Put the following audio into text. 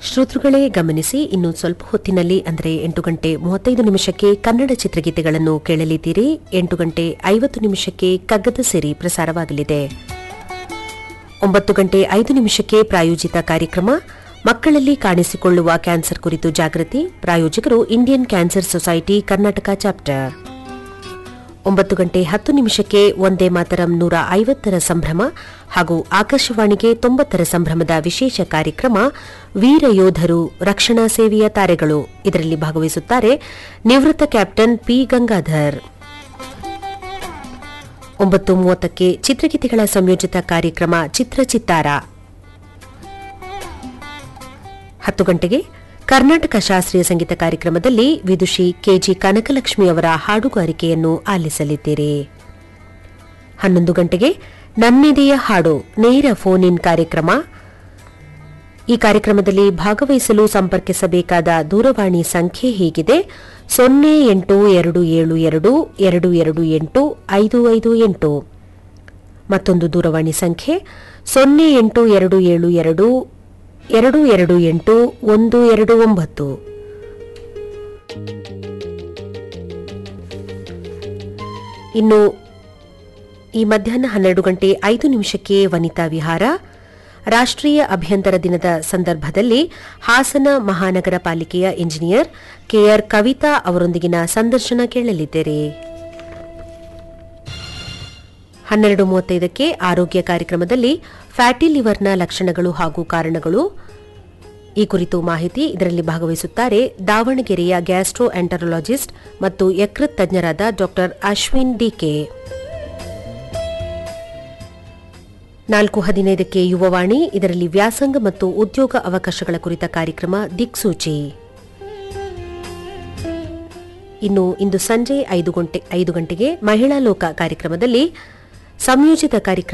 ಶ್ರೋತೃಗಳೇ ಗಮನಿಸಿ ಇನ್ನು ಸ್ವಲ್ಪ ಹೊತ್ತಿನಲ್ಲಿ ಅಂದರೆ ಎಂಟು ಗಂಟೆ ಮೂವತ್ತೈದು ನಿಮಿಷಕ್ಕೆ ಕನ್ನಡ ಚಿತ್ರಗೀತೆಗಳನ್ನು ಕೇಳಲಿದ್ದೀರಿ ಎಂಟು ಗಂಟೆ ಐವತ್ತು ನಿಮಿಷಕ್ಕೆ ಕಗ್ಗದ ಸಿರಿ ಪ್ರಸಾರವಾಗಲಿದೆ ಒಂಬತ್ತು ಗಂಟೆ ಐದು ನಿಮಿಷಕ್ಕೆ ಪ್ರಾಯೋಜಿತ ಕಾರ್ಯಕ್ರಮ ಮಕ್ಕಳಲ್ಲಿ ಕಾಣಿಸಿಕೊಳ್ಳುವ ಕ್ಯಾನ್ಸರ್ ಕುರಿತು ಜಾಗೃತಿ ಪ್ರಾಯೋಜಕರು Indian cancer society Karnataka chapter ಒಂಬತ್ತು ಗಂಟೆ ಹತ್ತು ನಿಮಿಷಕ್ಕೆ ಒಂದೇ ಮಾತರಂ ನೂರ ಐವತ್ತರ ಸಂಭ್ರಮ ಹಾಗೂ ಆಕಾಶವಾಣಿಗೆ ತೊಂಬತ್ತರ ಸಂಭ್ರಮದ ವಿಶೇಷ ಕಾರ್ಯಕ್ರಮ ವೀರ ಯೋಧರು ರಕ್ಷಣಾ ಸೇವೆಯ ತಾರೆಗಳು ಇದರಲ್ಲಿ ಭಾಗವಹಿಸುತ್ತಾರೆ ನಿವೃತ್ತ ಕ್ಯಾಪ್ಟನ್ ಪಿ ಗಂಗಾಧರ್ ಒಂಬತ್ತು ಮೂವತ್ತಕ್ಕೆ ಚಿತ್ರಗೀತೆಗಳ ಸಂಯೋಜಿತ ಕಾರ್ಯಕ್ರಮ ಚಿತ್ರಚಿತ್ತಾರ ಹತ್ತು ಗಂಟೆಗೆ ಕರ್ನಾಟಕ ಶಾಸ್ತ್ರೀಯ ಸಂಗೀತ ಕಾರ್ಯಕ್ರಮದಲ್ಲಿ ವಿದುಷಿ ಕೆಜಿ ಕನಕಲಕ್ಷ್ಮಿ ಅವರ ಹಾಡುಗಾರಿಕೆಯನ್ನು ಆಲಿಸಲಿದ್ದೀರಿ ಹನ್ನೊಂದು ಗಂಟೆಗೆ ನನ್ನೆದೆಯ ಹಾಡು ನೇರ ಫೋನ್ ಇನ್ ಕಾರ್ಯಕ್ರಮ ಈ ಕಾರ್ಯಕ್ರಮದಲ್ಲಿ ಭಾಗವಹಿಸಲು ಸಂಪರ್ಕಿಸಬೇಕಾದ ದೂರವಾಣಿ ಸಂಖ್ಯೆ ಹೀಗಿದೆ ಸೊನ್ನೆ ಎಂಟು ಎರಡು ಏಳು ಎರಡು ಎರಡು ಎರಡು ಎಂಟು ಐದು ಐದು ಎಂಟು ಮತ್ತೊಂದು ದೂರವಾಣಿ ಸಂಖ್ಯೆ ಸೊನ್ನೆ ಎಂಟು ಎರಡು ಏಳು ಎರಡು ಎರಡು ಎರಡು ಎಂಟು ಒಂದು ಎರಡು ಒಂಬತ್ತು ಇನ್ನು ಈ ಮಧ್ಯಾಹ್ನ ಹನ್ನೆರಡು ಗಂಟೆ ಐದು ನಿಮಿಷಕ್ಕೆ ವನಿತಾ ವಿಹಾರ ರಾಷ್ಟ್ರೀಯ ಅಭ್ಯಂತರ ದಿನದ ಸಂದರ್ಭದಲ್ಲಿ ಹಾಸನ ಮಹಾನಗರ ಪಾಲಿಕೆಯ ಇಂಜಿನಿಯರ್ ಕೆಆರ್ ಕವಿತಾ ಅವರೊಂದಿಗಿನ ಸಂದರ್ಶನ ಕೇಳಲಿದ್ದೀರಿ ಹನ್ನೆರಡು ಮೂವತ್ತೈದಕ್ಕೆ ಆರೋಗ್ಯ ಕಾರ್ಯಕ್ರಮದಲ್ಲಿ ಫ್ಯಾಟಿ ಲಿವರ್ನ ಲಕ್ಷಣಗಳು ಹಾಗೂ ಕಾರಣಗಳು ಈ ಕುರಿತು ಮಾಹಿತಿ ಇದರಲ್ಲಿ ಭಾಗವಹಿಸುತ್ತಾರೆ ದಾವಣಗೆರೆಯ ಗ್ಯಾಸ್ಟ್ರೋ ಎಂಟರಾಲಜಿಸ್ಟ್ ಮತ್ತು ಯಕೃತ್ ತಜ್ಞರಾದ ಡಾ ಅಶ್ವಿನ್ ಡಿಕೆ ನಾಲ್ಕು ಹದಿನೈದಕ್ಕೆ ಯುವವಾಣಿ ಇದರಲ್ಲಿ ವ್ಯಾಸಂಗ ಮತ್ತು ಉದ್ಯೋಗ ಅವಕಾಶಗಳ ಕುರಿತ ಕಾರ್ಯಕ್ರಮ ದಿಕ್ಸೂಚಿ ಇನ್ನು ಇಂದು ಸಂಜೆ ಐದು ಗಂಟೆ ಐದು ಗಂಟೆಗೆ ಮಹಿಳಾ ಲೋಕ ಕಾರ್ಯಕ್ರಮದಲ್ಲಿ ಸಂಯೋಜಿತ ಕಾರ್ಯಕ್ರಮ